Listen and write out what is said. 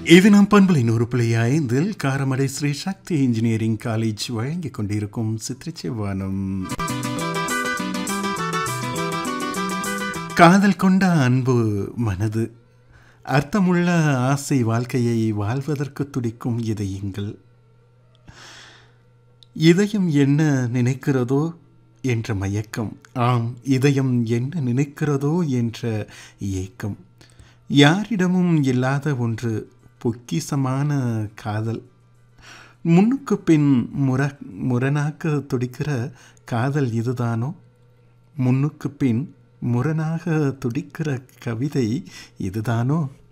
இது நம் பண்பலை நூறு புள்ளி ஐந்தில் காரமடை ஸ்ரீ சக்தி இன்ஜினியரிங் காலேஜ் வழங்கிக் கொண்டிருக்கும் சித்திரச்சிவானம் காதல் கொண்ட அன்பு மனது அர்த்தமுள்ள ஆசை வாழ்க்கையை வாழ்வதற்கு துடிக்கும் இதயங்கள் இதயம் என்ன நினைக்கிறதோ என்ற மயக்கம் ஆம் இதயம் என்ன நினைக்கிறதோ என்ற ஏக்கம் யாரிடமும் இல்லாத ஒன்று பொக்கிசமான காதல் முன்னுக்கு பின் முர முரணாக துடிக்கிற காதல் இதுதானோ முன்னுக்கு பின் முரணாக துடிக்கிற கவிதை இதுதானோ